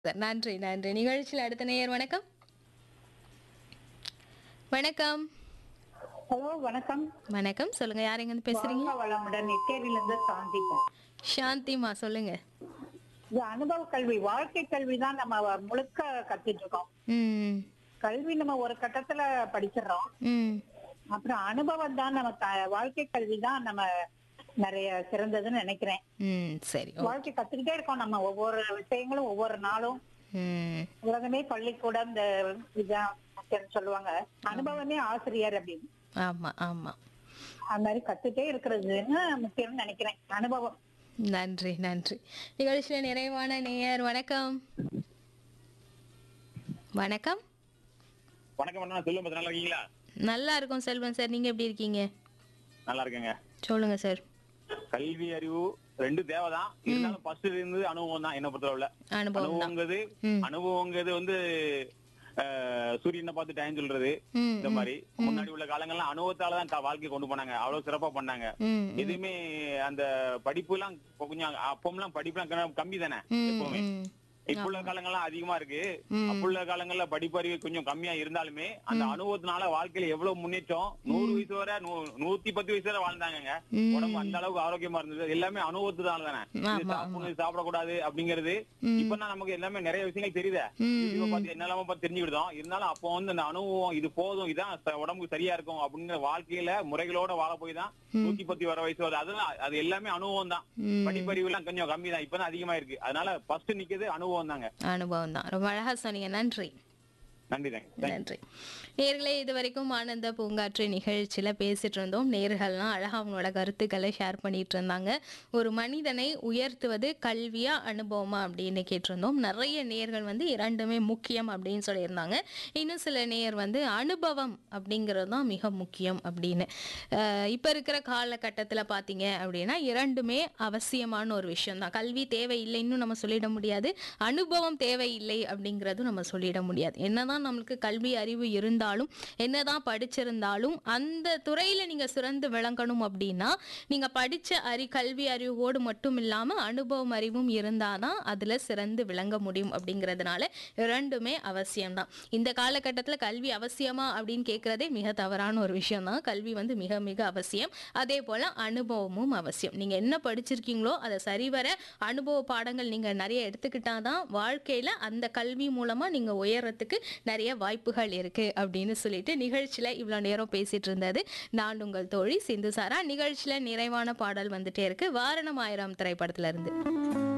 நன்றி நன்றி நிகழ்ச்சியில் அடுத்த நேயர் வணக்கம் வணக்கம் ஹலோ வணக்கம் வணக்கம் சொல்லுங்க யார் எங்க பேசுறீங்க வாழ்க வளமுடன் நிச்சயரில இருந்து சாந்திப்பேன் சாந்திமா சொல்லுங்க இது அனுபவ கல்வி வாழ்க்கை கல்வி தான் நம்ம முழுக்க கத்துட்டு இருக்கோம் ம் கல்வி நம்ம ஒரு கட்டத்துல படிச்சிடுறோம் ம் அப்புறம் அனுபவம் தான் நம்ம க- வாழ்க்கை கல்வி தான் நம்ம நிறைய சிறந்ததுன்னு நினைக்கிறேன் ம் சரி ஓ வாழ்க்கை கத்துக்கிட்டே இருக்கோம் நம்ம ஒவ்வொரு விஷயங்களும் ஒவ்வொரு நாளும் ம் உலகமே பள்ளிக்கூடம் இந்த இதான் முக்கியம்னு சொல்லுவாங்க அனுபவமே ஆசிரியர் அப்படின்னு ஆமா ஆமா அந்த மாதிரி கத்துட்டே இருக்கிறதுன்னு முக்கியம்னு நினைக்கிறேன் அனுபவம் நன்றி நன்றி நிகழ்ச்சியில் நிறைவான நேயர் வணக்கம் வணக்கம் வணக்கம் அண்ணா சொல்லுங்க நல்லா இருக்கீங்களா நல்லா இருக்கும் செல்வன் சார் நீங்க எப்படி இருக்கீங்க நல்லா இருக்கேங்க சொல்லுங்க சார் கல்வி அறிவு ரெண்டு தேவைதான் இருந்தாலும் ஃபர்ஸ்ட் இருந்து அனுபவம் தான் என்ன பொறுத்தளவுல அனுபவம் தான் அனுபவங்கிறது ம். அனுபவங்கிறது வந்து அஹ், சூரியனை பார்த்து டைம் சொல்றது ம், இந்த மாதிரி முன்னாடி உள்ள காலங்கள்லாம் அனுபவத்தால தான் க- வாழ்க்கை கொண்டு போனாங்க அவ்வளவு சிறப்பா பண்ணாங்க ம் எதுவுமே அந்த படிப்பு எல்லாம் கொஞ்சம் அப்பமெல்லாம் படிப்பு எல்லாம் கம்மி தானே ம், எப்பவுமே ம். இப்ப உள்ள காலங்கள்லாம் அதிகமா இருக்கு ம். அப்ப உள்ள காலங்கள்ல படிப்பறிவு கொஞ்சம் கம்மியா இருந்தாலுமே அந்த அனுபவத்தினால வாழ்க்கையில எவ்வளவு முன்னேற்றம் நூறு வயசு வரை நூ- நூத்தி பத்து வயசு வரை வாழ்ந்தாங்க ம். உடம்பு அந்த அளவுக்கு ஆரோக்கியமா இருந்தது எல்லாமே அனுபவத்துனால தானே இது ஆமா, சாப்பிடணும் இது சாப்பிடக்கூடாது அப்படிங்கிறது ம். இப்பதான் நமக்கு எல்லாமே நிறைய விஷயங்கள் தெரியுதே ம், யூடியூபை பார்த்து என்னெல்லாம பார்த்து தெரிஞ்சுக்கிட்டோம் இருந்தாலும் அப்போ வந்து அந்த அனுபவம் இது போதும் இதான் ச- உடம்புக்கு சரியா இருக்கும் அப்படிங்கிற வாழ்க்கையில முறைகளோட வாழ போய் தான் நூத்தி பத்து வர வயசு வருது அதெல்லாம் அது எல்லாமே அனுபவம் தான் ம். படிப்பறிவு எல்லாம் கொஞ்சம் கம்மி தான் இப்பதான் அதிகமா இருக்கு அதனால ஃபர்ஸ்ட் நிக்கிறது அனுபவம் தாங்க அனுபவம் தான் ரொம்ப அழகா சொன்னீங்க நன்றி நன்றி தாங்க நன்றி நேர்களே இது வரைக்கும் ஆனந்த பூங்காற்று நிகழ்ச்சியில் பேசிட்டு இருந்தோம் நேர்கள்லாம் அழகாக அவங்களோட கருத்துக்களை ஷேர் பண்ணிட்டு இருந்தாங்க ஒரு மனிதனை உயர்த்துவது கல்வியா அனுபவமா அப்படின்னு கேட்டிருந்தோம் நிறைய நேர்கள் வந்து இரண்டுமே முக்கியம் அப்படின்னு சொல்லியிருந்தாங்க இன்னும் சில நேர் வந்து அனுபவம் அப்படிங்கிறது தான் மிக முக்கியம் அப்படின்னு இப்போ இருக்கிற காலகட்டத்தில் பார்த்தீங்க அப்படின்னா இரண்டுமே அவசியமான ஒரு விஷயம் தான் கல்வி தேவையில்லைன்னு நம்ம சொல்லிட முடியாது அனுபவம் தேவையில்லை அப்படிங்கிறதும் நம்ம சொல்லிட முடியாது என்னதான் நம்மளுக்கு கல்வி அறிவு இருந்தாலும் என்னதான் படிச்சிருந்தாலும் அந்த துறையில் நீங்கள் சிறந்து விளங்கணும் அப்படின்னா நீங்கள் படித்த அறி கல்வி அறிவோடு மட்டும் இல்லாமல் அனுபவம் அறிவும் இருந்தால் தான் அதில் சிறந்து விளங்க முடியும் அப்படிங்கிறதுனால இரண்டுமே அவசியம்தான் இந்த காலகட்டத்தில் கல்வி அவசியமா அப்படின்னு கேட்குறதே மிக தவறான ஒரு விஷயம் தான் கல்வி வந்து மிக மிக அவசியம் அதே போல் அனுபவமும் அவசியம் நீங்கள் என்ன படிச்சிருக்கீங்களோ அதை சரிவர அனுபவ பாடங்கள் நீங்கள் நிறைய எடுத்துக்கிட்டால் தான் வாழ்க்கையில் அந்த கல்வி மூலமாக நீங்கள் உயரத்துக்கு நிறைய வாய்ப்புகள் இருக்குது அப்படின்னு சொல்லிட்டு நிகழ்ச்சியில் இவ்வளோ நேரம் பேசிட்டு இருந்தது நான் உங்கள் தோழி சிந்து சாரா நிகழ்ச்சியில் நிறைவான பாடல் வந்துட்டே இருக்கு வாரணம் ஆயிரம் திரைப்படத்துல இருந்து